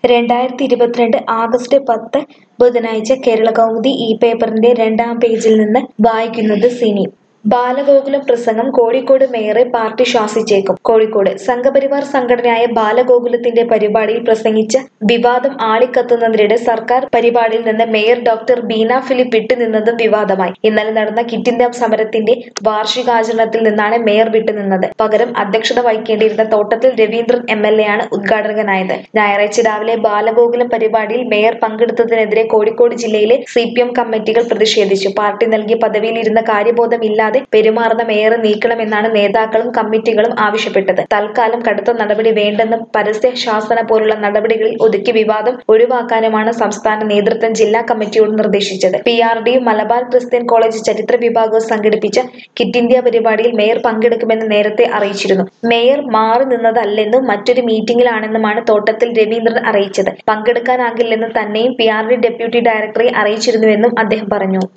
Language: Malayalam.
രണ്ടായിരത്തി ഇരുപത്തിരണ്ട് ആഗസ്റ്റ് പത്ത് ബുധനാഴ്ച കേരളകൗമുദി ഈ പേപ്പറിന്റെ രണ്ടാം പേജിൽ നിന്ന് വായിക്കുന്നത് സിനി ബാലഗോകുലം പ്രസംഗം കോഴിക്കോട് മേയറെ പാർട്ടി ശാസിച്ചേക്കും കോഴിക്കോട് സംഘപരിവാർ സംഘടനയായ ബാലഗോകുലത്തിന്റെ പരിപാടിയിൽ പ്രസംഗിച്ച വിവാദം ആളിക്കത്തുന്നതിനിടെ സർക്കാർ പരിപാടിയിൽ നിന്ന് മേയർ ഡോക്ടർ ബീന ഫിലിപ്പ് വിട്ടുനിന്നതും വിവാദമായി ഇന്നലെ നടന്ന കിറ്റ് ഇന്ത്യ സമരത്തിന്റെ വാർഷികാചരണത്തിൽ നിന്നാണ് മേയർ വിട്ടുനിന്നത് പകരം അധ്യക്ഷത വഹിക്കേണ്ടിയിരുന്ന തോട്ടത്തിൽ രവീന്ദ്രൻ എം എൽ എ ആണ് ഉദ്ഘാടകനായത് ഞായറാഴ്ച രാവിലെ ബാലഗോകുലം പരിപാടിയിൽ മേയർ പങ്കെടുത്തതിനെതിരെ കോഴിക്കോട് ജില്ലയിലെ സി പി എം കമ്മിറ്റികൾ പ്രതിഷേധിച്ചു പാർട്ടി നൽകിയ പദവിയിൽ ഇരുന്ന കാര്യബോധമില്ലാതെ പെരുമാറുന്ന മേയറെ നീക്കണമെന്നാണ് നേതാക്കളും കമ്മിറ്റികളും ആവശ്യപ്പെട്ടത് തൽക്കാലം കടുത്ത നടപടി വേണ്ടെന്നും പരസ്യ ശാസന പോലുള്ള നടപടികളിൽ ഒതുക്കി വിവാദം ഒഴിവാക്കാനുമാണ് സംസ്ഥാന നേതൃത്വം ജില്ലാ കമ്മിറ്റിയോട് നിർദ്ദേശിച്ചത് പി ആർ ഡിയും മലബാർ ക്രിസ്ത്യൻ കോളേജ് ചരിത്ര വിഭാഗവും സംഘടിപ്പിച്ച കിറ്റ് ഇന്ത്യ പരിപാടിയിൽ മേയർ പങ്കെടുക്കുമെന്ന് നേരത്തെ അറിയിച്ചിരുന്നു മേയർ മാറി നിന്നതല്ലെന്നും മറ്റൊരു മീറ്റിംഗിലാണെന്നുമാണ് തോട്ടത്തിൽ രവീന്ദ്രൻ അറിയിച്ചത് പങ്കെടുക്കാനാകില്ലെന്ന് തന്നെയും പി ആർ ഡി ഡെപ്യൂട്ടി ഡയറക്ടറെ അറിയിച്ചിരുന്നുവെന്നും അദ്ദേഹം പറഞ്ഞു